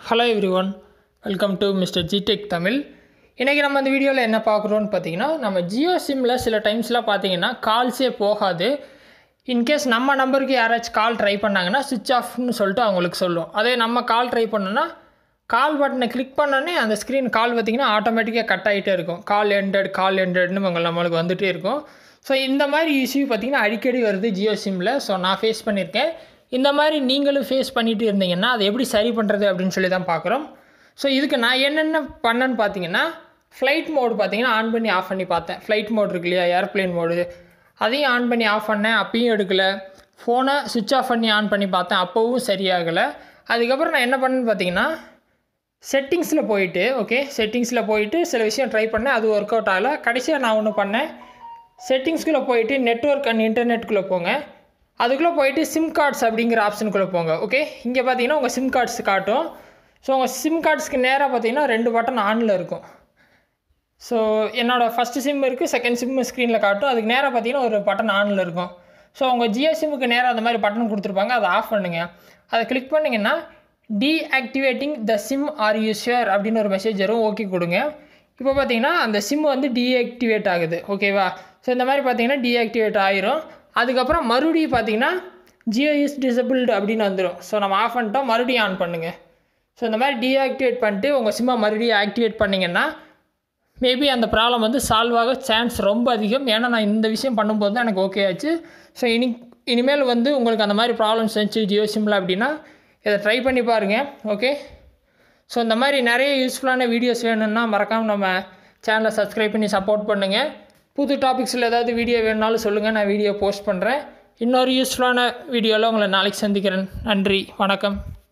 hello everyone welcome to mister ஜிடெக் தமிழ் இன்றைக்கி நம்ம இந்த வீடியோவில் என்ன பார்க்குறோன்னு பார்த்தீங்கன்னா நம்ம ஜியோ சிம்மில் சில டைம்ஸ்லாம் பார்த்தீங்கன்னா கால்ஸே போகாது இன்கேஸ் நம்ம நம்பருக்கு யாராச்சும் கால் ட்ரை பண்ணாங்கன்னா சுவிட்ச் ஆஃப்னு சொல்லிட்டு அவங்களுக்கு சொல்லும் அதே நம்ம கால் ட்ரை பண்ணோன்னா கால் பட்டனை கிளிக் பண்ணோன்னே அந்த ஸ்க்ரீன் கால் பார்த்திங்கன்னா ஆட்டோமேட்டிக்காக கட் ஆகிட்டே இருக்கும் கால் எண்டட் கால் எண்டட்னு உங்கள் நம்மளுக்கு வந்துகிட்டே இருக்கும் ஸோ இந்த மாதிரி இஷ்யூ பார்த்திங்கன்னா அடிக்கடி வருது ஜியோ சிம்மில் ஸோ நான் ஃபேஸ் பண்ணியிருக்கேன் இந்த மாதிரி நீங்களும் ஃபேஸ் பண்ணிட்டு இருந்தீங்கன்னா அதை எப்படி சரி பண்ணுறது அப்படின்னு சொல்லி தான் பார்க்குறோம் ஸோ இதுக்கு நான் என்னென்ன பண்ணேன்னு பார்த்தீங்கன்னா ஃப்ளைட் மோடு பார்த்தீங்கன்னா ஆன் பண்ணி ஆஃப் பண்ணி பார்த்தேன் ஃப்ளைட் மோட் இருக்கு இல்லையா ஏர்ப்ளேன் மோடு அதையும் ஆன் பண்ணி ஆஃப் பண்ணேன் அப்பயும் எடுக்கலை ஃபோனை சுவிட்ச் ஆஃப் பண்ணி ஆன் பண்ணி பார்த்தேன் அப்போவும் சரியாகலை அதுக்கப்புறம் நான் என்ன பண்ணேன்னு பார்த்தீங்கன்னா செட்டிங்ஸில் போயிட்டு ஓகே செட்டிங்ஸில் போயிட்டு சில விஷயம் ட்ரை பண்ணேன் அது ஒர்க் அவுட் ஆகலை கடைசியாக நான் ஒன்று பண்ணேன் செட்டிங்ஸ்குள்ளே போயிட்டு நெட்ஒர்க் அண்ட் இன்டர்நெட்டுக்குள்ளே போங்க அதுக்குள்ளே போயிட்டு சிம் கார்ட்ஸ் அப்படிங்கிற ஆப்ஷனுக்குள்ளே போங்க ஓகே இங்கே பார்த்தீங்கன்னா உங்கள் சிம் கார்ட்ஸ் காட்டும் ஸோ உங்கள் சிம் கார்ட்ஸ்க்கு நேராக பார்த்தீங்கன்னா ரெண்டு பட்டன் ஆனில் இருக்கும் ஸோ என்னோடய ஃபஸ்ட்டு சிம் இருக்குது செகண்ட் சிம் ஸ்க்ரீனில் காட்டும் அதுக்கு நேராக பார்த்தீங்கன்னா ஒரு பட்டன் ஆனில் இருக்கும் ஸோ உங்கள் ஜியோ சிம்முக்கு நேராக அந்த மாதிரி பட்டன் கொடுத்துருப்பாங்க அதை ஆஃப் பண்ணுங்க அதை கிளிக் பண்ணிங்கன்னா deactivating the SIM are you sure அப்படின்னு ஒரு மெசேஜ் வரும் ஓகே கொடுங்க இப்போ பார்த்தீங்கன்னா அந்த சிம் வந்து டீஆக்டிவேட் ஆகுது ஓகேவா ஸோ இந்த மாதிரி பார்த்தீங்கன்னா டீஆக்டிவேட் ஆயிரும் அதுக்கப்புறம் மறுபடியும் பார்த்தீங்கன்னா ஜியோ இஸ் டிசபிள்டு அப்படின்னு வந்துடும் ஸோ நம்ம ஆஃப் பண்ணிட்டோம் மறுபடியும் ஆன் பண்ணுங்கள் ஸோ இந்த மாதிரி டீஆக்டிவேட் பண்ணிட்டு உங்கள் சிம்மை மறுபடியும் ஆக்டிவேட் பண்ணிங்கன்னா மேபி அந்த ப்ராப்ளம் வந்து சால்வ் ஆக சான்ஸ் ரொம்ப அதிகம் ஏன்னா நான் இந்த விஷயம் பண்ணும்போது தான் எனக்கு ஓகே ஆச்சு ஸோ இனி இனிமேல் வந்து உங்களுக்கு அந்த மாதிரி ப்ராப்ளம்ஸ் இருந்துச்சு ஜியோ சிம்மில் அப்படின்னா இதை ட்ரை பண்ணி பாருங்கள் ஓகே ஸோ இந்த மாதிரி நிறைய யூஸ்ஃபுல்லான வீடியோஸ் வேணும்னா மறக்காமல் நம்ம சேனலை சப்ஸ்கிரைப் பண்ணி சப்போர்ட் பண்ணுங்கள் புது டாபிக்ஸில் ஏதாவது வீடியோ வேணுனாலும் சொல்லுங்கள் நான் வீடியோ போஸ்ட் பண்ணுறேன் இன்னொரு யூஸ்ஃபுல்லான வீடியோவில் உங்களை நாளைக்கு சந்திக்கிறேன் நன்றி வணக்கம்